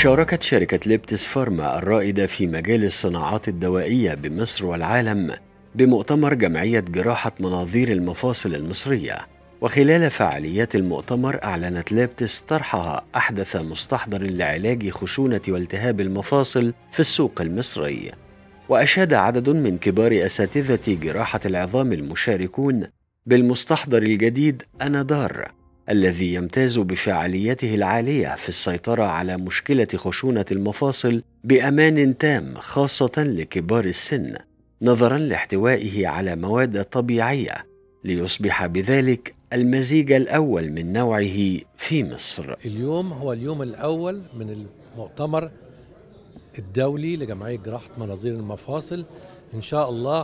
شاركت شركة ليبتس فارما الرائدة في مجال الصناعات الدوائية بمصر والعالم بمؤتمر جمعية جراحة مناظير المفاصل المصرية وخلال فعاليات المؤتمر أعلنت ليبتس طرحها أحدث مستحضر لعلاج خشونة والتهاب المفاصل في السوق المصري وأشاد عدد من كبار أساتذة جراحة العظام المشاركون بالمستحضر الجديد أنادار الذي يمتاز بفعاليته العالية في السيطرة على مشكلة خشونة المفاصل بأمان تام خاصة لكبار السن نظرا لاحتوائه على مواد طبيعية ليصبح بذلك المزيج الأول من نوعه في مصر اليوم هو اليوم الأول من المؤتمر الدولي لجمعية جراحة مناظير المفاصل إن شاء الله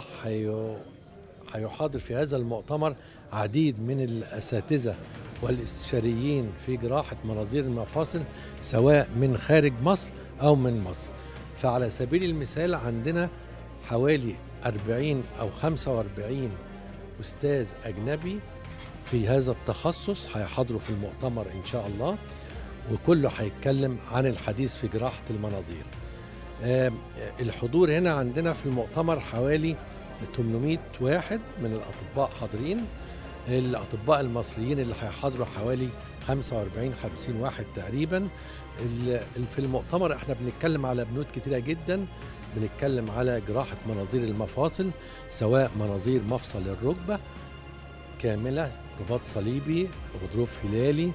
هيحاضر في هذا المؤتمر عديد من الأساتذة والاستشاريين في جراحة مناظير المفاصل سواء من خارج مصر أو من مصر فعلى سبيل المثال عندنا حوالي 40 أو 45 أستاذ أجنبي في هذا التخصص هيحضروا في المؤتمر إن شاء الله وكله هيتكلم عن الحديث في جراحة المناظير الحضور هنا عندنا في المؤتمر حوالي 800 واحد من الأطباء حاضرين الأطباء المصريين اللي هيحضروا حوالي 45 50 واحد تقريبا في المؤتمر احنا بنتكلم على بنود كتيرة جدا بنتكلم على جراحة مناظير المفاصل سواء مناظير مفصل الركبة كاملة رباط صليبي غضروف هلالي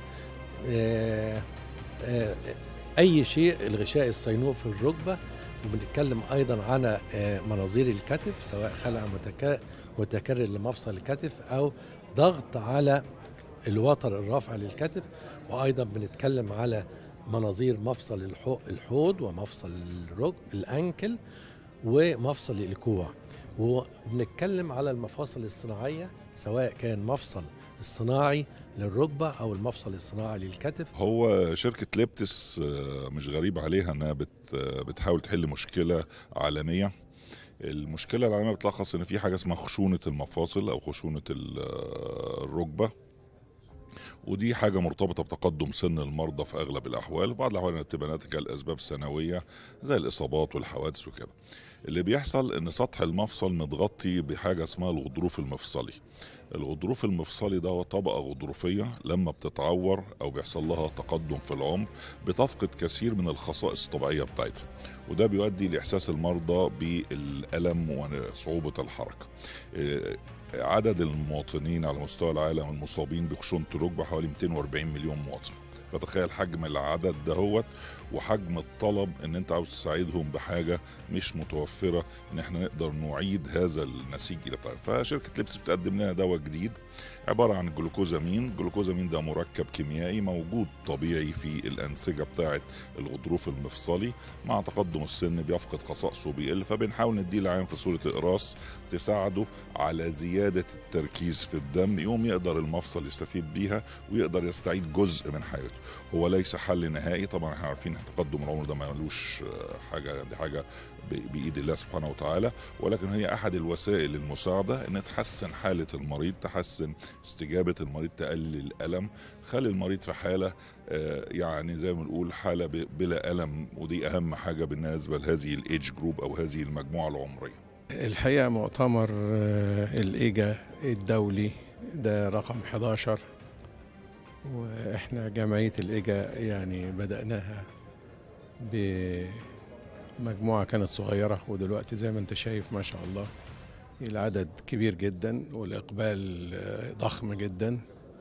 آآ آآ أي شيء الغشاء الصينوع في الركبة وبنتكلم أيضا على مناظير الكتف سواء خلع متكرر لمفصل الكتف أو ضغط على الوتر الرافع للكتف وأيضا بنتكلم على مناظير مفصل الحوض ومفصل الركب الأنكل ومفصل الكوع وبنتكلم على المفاصل الصناعية سواء كان مفصل الصناعي للركبة أو المفصل الصناعي للكتف هو شركة ليبتس مش غريب عليها أنها بتحاول تحل مشكلة عالمية المشكلة العالمية بتلخص إن في حاجة اسمها خشونة المفاصل أو خشونة الركبة ودي حاجة مرتبطة بتقدم سن المرضى في أغلب الأحوال وبعض الأحوال بتبقى ناتجة لأسباب سنوية زي الإصابات والحوادث وكده اللي بيحصل إن سطح المفصل متغطي بحاجة اسمها الغضروف المفصلي الغضروف المفصلي ده طبقة غضروفية لما بتتعور أو بيحصل لها تقدم في العمر بتفقد كثير من الخصائص الطبيعية بتاعتها وده بيؤدي لإحساس المرضى بالألم وصعوبة الحركة عدد المواطنين على مستوى العالم المصابين بخشونة الركبة حوالي 240 مليون مواطن فتخيل حجم العدد دهوت وحجم الطلب ان انت عاوز تساعدهم بحاجه مش متوفره ان احنا نقدر نعيد هذا النسيج الى بتاعنا فشركه لبس بتقدم لنا دواء جديد عباره عن جلوكوزامين الجلوكوزامين ده مركب كيميائي موجود طبيعي في الانسجه بتاعه الغضروف المفصلي مع تقدم السن بيفقد خصائصه بيقل فبنحاول نديه العين في صوره اقراص تساعده على زياده التركيز في الدم يقوم يقدر المفصل يستفيد بيها ويقدر يستعيد جزء من حياته هو ليس حل نهائي طبعا احنا عارفين تقدم العمر ده ملوش حاجه دي حاجه بايد الله سبحانه وتعالى ولكن هي احد الوسائل المساعده ان تحسن حاله المريض تحسن استجابه المريض تقلل الالم خلي المريض في حاله يعني زي ما بنقول حاله بلا الم ودي اهم حاجه بالنسبه لهذه الايدج جروب او هذه المجموعه العمريه الحقيقه مؤتمر الايجا الدولي ده رقم 11 واحنا جمعيه الايجا يعني بداناها بمجموعة كانت صغيرة ودلوقتي زي ما انت شايف ما شاء الله العدد كبير جدا والإقبال ضخم جدا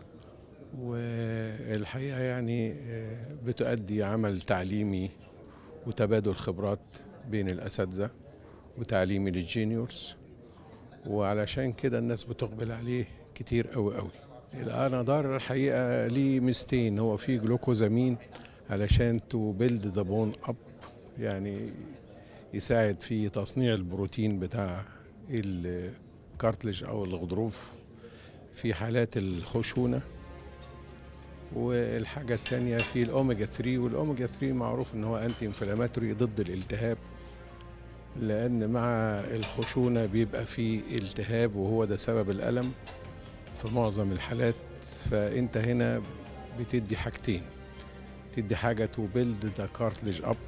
والحقيقة يعني بتؤدي عمل تعليمي وتبادل خبرات بين الأساتذة وتعليمي للجينيورز وعلشان كده الناس بتقبل عليه كتير قوي قوي الانادار الحقيقة ليه ميزتين هو فيه جلوكوزامين علشان تو بيلد ذا بون اب يعني يساعد في تصنيع البروتين بتاع الكارتلج او الغضروف في حالات الخشونه والحاجه الثانيه في الاوميجا 3 والاوميجا 3 معروف ان هو انتي انفلاماتوري ضد الالتهاب لان مع الخشونه بيبقى في التهاب وهو ده سبب الالم في معظم الحالات فانت هنا بتدي حاجتين تدي حاجة تو بيلد ذا كارتلج اب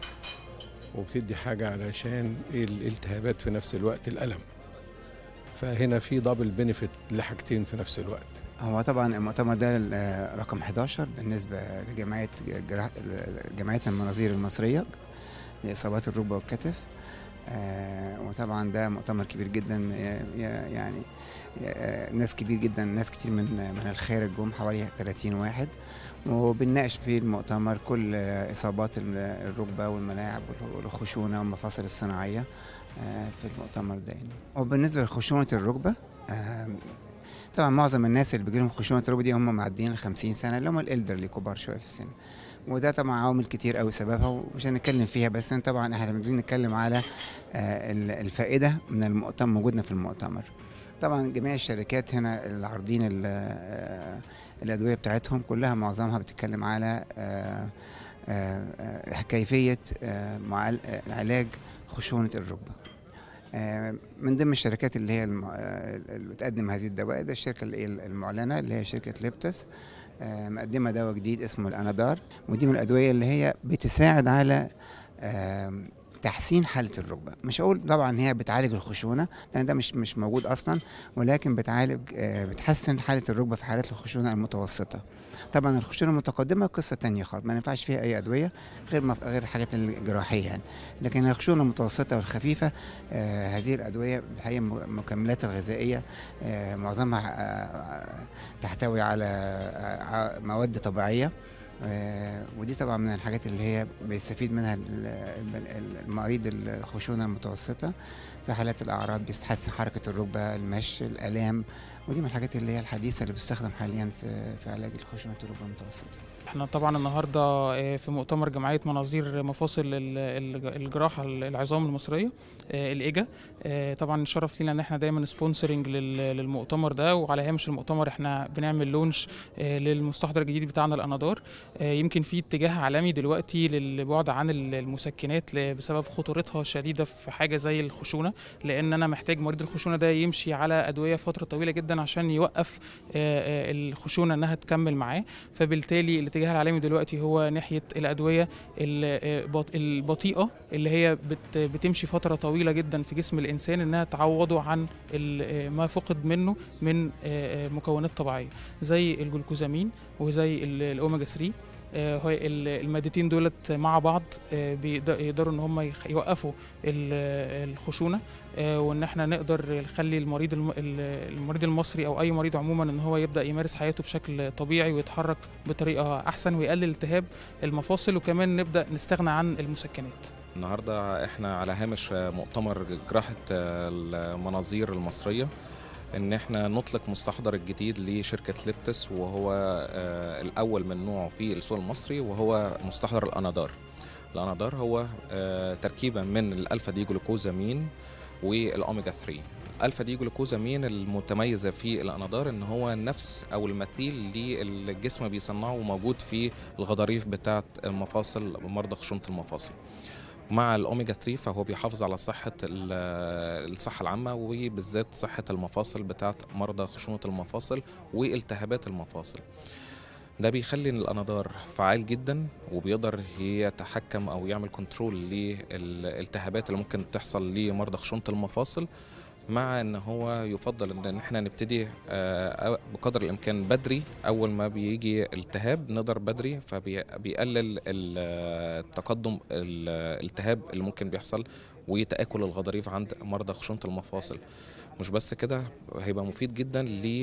وبتدي حاجة علشان الالتهابات في نفس الوقت الألم فهنا في دبل بنفيت لحاجتين في نفس الوقت هو طبعا المؤتمر ده آه، رقم 11 بالنسبة لجمعية جراح- جمعية المناظير المصرية لإصابات الركبة والكتف آه، وطبعا ده مؤتمر كبير جدا آه، يعني آه، ناس كبير جدا ناس كتير من من الخارج جم حوالي 30 واحد وبنناقش في المؤتمر كل آه، إصابات ال- الركبة والملاعب والخشونة والمفاصل الصناعية آه، في المؤتمر ده يعني. وبالنسبة لخشونة الركبة آه، طبعا معظم الناس اللي بيجيلهم خشونه الركبه دي هم معديين ال 50 سنه اللي هم الالدرلي كبار شويه في السن وده طبعا عوامل كتير قوي سببها ومش هنتكلم فيها بس طبعا احنا بنيجي نتكلم على آه، ال- الفائده من المؤتمر موجودنا في المؤتمر طبعا جميع الشركات هنا اللي عارضين ال- آه، الادويه بتاعتهم كلها معظمها بتتكلم على آه، آه، آه، كيفيه آه، معال- آه، علاج خشونه الركبه آه، من ضمن الشركات اللي هي الم- آه، اللي بتقدم هذه الدواء ده الشركه اللي هي المعلنه اللي هي شركه ليبتس آه، مقدمه دواء جديد اسمه الانادار ودي من الادويه اللي هي بتساعد على آم، تحسين حاله الركبه مش هقول طبعا هي بتعالج الخشونه لان ده مش مش موجود اصلا ولكن بتعالج آه، بتحسن حاله الركبه في حالات الخشونه المتوسطه طبعا الخشونه المتقدمه قصه تانية خالص ما ينفعش فيها اي ادويه غير مف... غير الحاجات الجراحيه يعني لكن الخشونه المتوسطه والخفيفه آه هذه الادويه الحقيقه م- مكملات الغذائيه آه معظمها آه تحتوي على آه ع- مواد طبيعيه آه ودي طبعا من الحاجات اللي هي بيستفيد منها ال- ال- المريض الخشونه المتوسطه في حالات الاعراض بيستحسن حركه الركبه المشي الالام ودي من الحاجات اللي هي الحديثه اللي بتستخدم حاليا في في علاج الخشونه الركبه المتوسطه احنا طبعا النهارده آه، في مؤتمر جمعيه مناظير مفاصل ال- ال- الجراحه العظام المصريه آه، الايجا آه، طبعا شرف لينا ان احنا دايما سبونسرنج للمؤتمر ده وعلى هامش المؤتمر احنا بنعمل لونش آه، للمستحضر الجديد بتاعنا الانادار آه، يمكن في اتجاه عالمي دلوقتي للبعد عن ال- المسكنات ل- بسبب خطورتها الشديده في حاجه زي الخشونه لان انا محتاج مريض الخشونه ده يمشي على ادويه فتره طويله جدا عشان يوقف آه، آه، الخشونه انها تكمل معاه فبالتالي الاتجاه العالمي دلوقتي هو ناحيه الادويه البط- البطيئه اللي هي بت- بتمشي فتره طويله جدا في جسم الانسان انها تعوضه عن ال- ما فقد منه من آه، آه، مكونات طبيعيه زي الجلوكوزامين وزي ال- الاوميجا 3 آه، هو ال- المادتين دولت مع بعض آه، بيقد- يقدروا ان هم يخ- يوقفوا ال- الخشونه آه، وان احنا نقدر نخلي المريض الم- ال- المريض المصري او اي مريض عموما ان هو يبدا يمارس حياته بشكل طبيعي ويتحرك بطريقه احسن ويقلل التهاب المفاصل وكمان نبدا نستغنى عن المسكنات النهارده احنا على هامش مؤتمر جراحة المناظير المصرية ان احنا نطلق مستحضر الجديد لشركة ليبتس وهو آه، الاول من نوعه في السوق المصري وهو مستحضر الانادار الانادار هو آه، تركيبة من الالفا دي جلوكوزامين والاوميجا 3 الفا دي جلوكوزامين المتميزه في الانادار ان هو نفس او المثيل اللي الجسم بيصنعه وموجود في الغضاريف بتاعه المفاصل مرضى خشونه المفاصل مع الاوميجا 3 فهو بيحافظ على صحه ال- الصحه العامه وبالذات صحه المفاصل بتاعه مرضى خشونه المفاصل والتهابات المفاصل ده بيخلي ان الانادار فعال جدا وبيقدر يتحكم او يعمل كنترول للالتهابات اللي ممكن تحصل لمرضى خشونه المفاصل مع ان هو يفضل ان احنا نبتدي آه، بقدر الامكان بدري اول ما بيجي التهاب نقدر بدري فبيقلل التقدم الالتهاب اللي ممكن بيحصل وتاكل الغضاريف عند مرضى خشونه المفاصل مش بس كده هيبقى مفيد جدا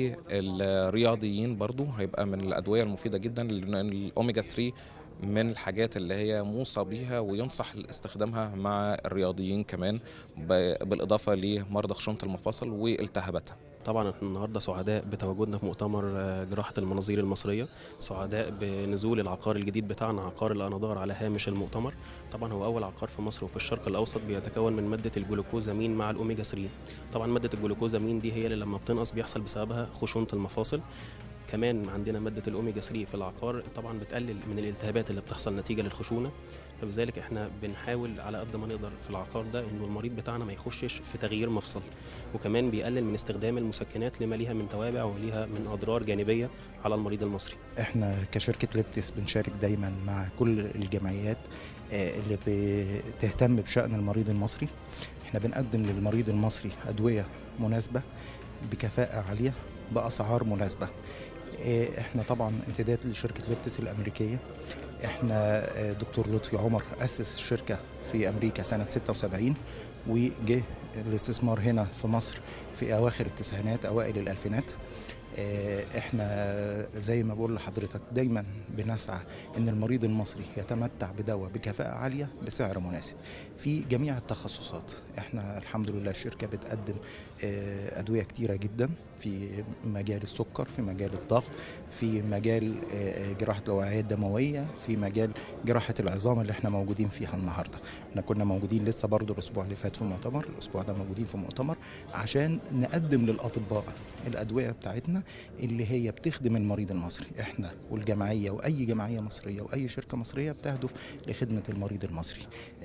للرياضيين برضو هيبقى من الادويه المفيده جدا لان الاوميجا 3 من الحاجات اللي هي موصى بيها وينصح استخدامها مع الرياضيين كمان ب- بالاضافه لمرضى خشونه المفاصل والتهاباتها طبعا احنا النهارده سعداء بتواجدنا في مؤتمر آه، جراحه المناظير المصريه سعداء بنزول العقار الجديد بتاعنا عقار الانادار على هامش المؤتمر طبعا هو اول عقار في مصر وفي الشرق الاوسط بيتكون من ماده الجلوكوزامين مع الاوميجا 3 طبعا ماده الجلوكوزامين دي هي اللي لما بتنقص بيحصل بسببها خشونه المفاصل كمان عندنا ماده الاوميجا 3 في العقار طبعا بتقلل من الالتهابات اللي بتحصل نتيجه للخشونه فبذلك احنا بنحاول على قد ما نقدر في العقار ده انه المريض بتاعنا ما يخشش في تغيير مفصل وكمان بيقلل من استخدام المسكنات لما ليها من توابع وليها من اضرار جانبيه على المريض المصري احنا كشركه ليبتس بنشارك دايما مع كل الجمعيات آه، اللي بتهتم بشان المريض المصري احنا بنقدم للمريض المصري ادويه مناسبه بكفاءه عاليه باسعار مناسبه آه، احنا طبعا امتداد لشركه ليبتس الامريكيه احنا آه، دكتور لطفي عمر اسس الشركه في امريكا سنه 76 وجه الاستثمار هنا في مصر في اواخر التسعينات اوائل الالفينات آه، احنا زي ما بقول لحضرتك دايما بنسعى ان المريض المصري يتمتع بدواء بكفاءة عالية بسعر مناسب في جميع التخصصات احنا الحمد لله الشركة بتقدم آه، ادوية كتيرة جدا في مجال السكر في مجال الضغط في مجال آه، جراحة الأوعية الدموية في مجال جراحة العظام اللي احنا موجودين فيها النهاردة احنا كنا موجودين لسه برضو الأسبوع اللي فات في مؤتمر الأسبوع ده موجودين في مؤتمر عشان نقدم للأطباء الأدوية بتاعتنا اللي هي بتخدم المريض المصري احنا والجمعية وأي جمعية مصرية وأي شركة مصرية بتهدف لخدمة المريض المصري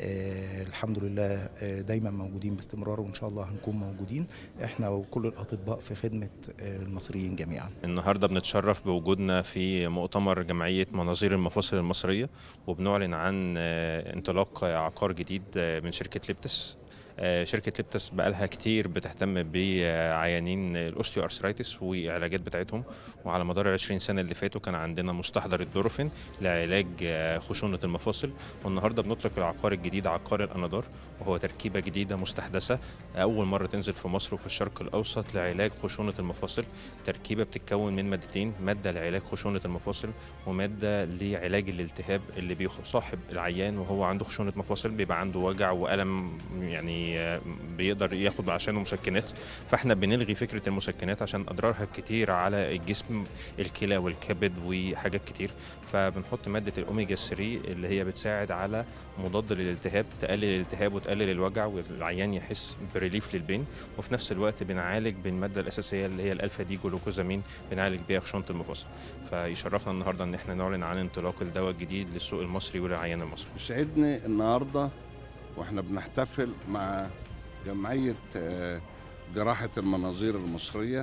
آه الحمد لله آه دايما موجودين باستمرار وإن شاء الله هنكون موجودين احنا وكل الأطباء في خدمة آه المصريين جميعا النهارده بنتشرف بوجودنا في مؤتمر جمعيه مناظير المفاصل المصريه وبنعلن عن آه، انطلاق عقار جديد آه، من شركه ليبتس آه، شركة ليبتس بقالها كتير بتهتم بعيانين الاوستيو ارثرايتس والعلاجات بتاعتهم وعلى مدار 20 سنة اللي فاتوا كان عندنا مستحضر الدورفين لعلاج آه، خشونة المفاصل والنهارده بنطلق العقار الجديد عقار الانادار وهو تركيبة جديدة مستحدثة أول مرة تنزل في مصر وفي الشرق الأوسط لعلاج خشونة المفاصل تركيبة بتتكون من مادتين مادة لعلاج خشونة المفاصل ومادة لعلاج الالتهاب اللي بيصاحب العيان وهو عنده خشونة مفاصل بيبقى عنده وجع وألم يعني آه، بيقدر ياخد عشانه مسكنات فاحنا بنلغي فكرة المسكنات عشان أضرارها كتير على الجسم الكلى والكبد وحاجات كتير فبنحط مادة الأوميجا 3 اللي هي بتساعد على مضاد للالتهاب تقلل الالتهاب وتقلل الوجع والعيان يحس بريليف للبين وفي نفس الوقت بنعالج بالمادة الأساسية اللي هي الألفا دي جلوكوزامين بنعالج بيها خشونة المفاصل فيشرفنا النهارده ان احنا نعلن عن انطلاق الدواء الجديد للسوق المصري وللعيان المصري يسعدني النهارده واحنا بنحتفل مع جمعيه آه، جراحه المناظير المصريه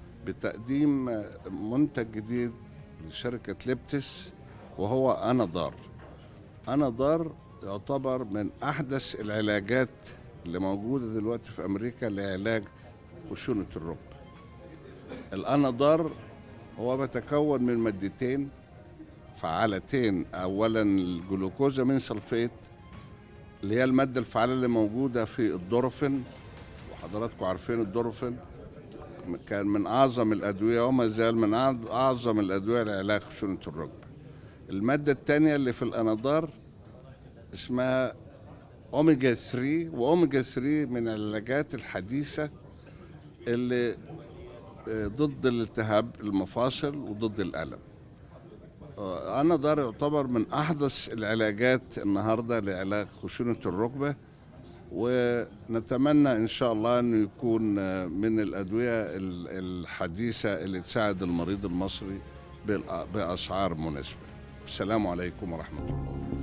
بتقديم آه، منتج جديد لشركه ليبتس وهو انادار انادار يعتبر من احدث العلاجات اللي موجوده دلوقتي في امريكا لعلاج خشونه الركبه الانادار هو بيتكون من مادتين فعالتين اولا الجلوكوزامين سلفيت اللي هي الماده الفعاله اللي موجوده في الدورفين وحضراتكم عارفين الدورفين كان من اعظم الادويه وما زال من أعظ- اعظم الادويه لعلاج خشونه الركبه الماده الثانيه اللي في الانادار اسمها اوميجا 3 واوميجا 3 من العلاجات الحديثه اللي آه، ضد الالتهاب المفاصل وضد الالم آه، أنا دار يعتبر من أحدث العلاجات النهاردة لعلاج خشونة الركبة ونتمنى إن شاء الله أنه يكون آه، من الأدوية ال- الحديثة اللي تساعد المريض المصري بالأ- بأسعار مناسبة السلام عليكم ورحمة الله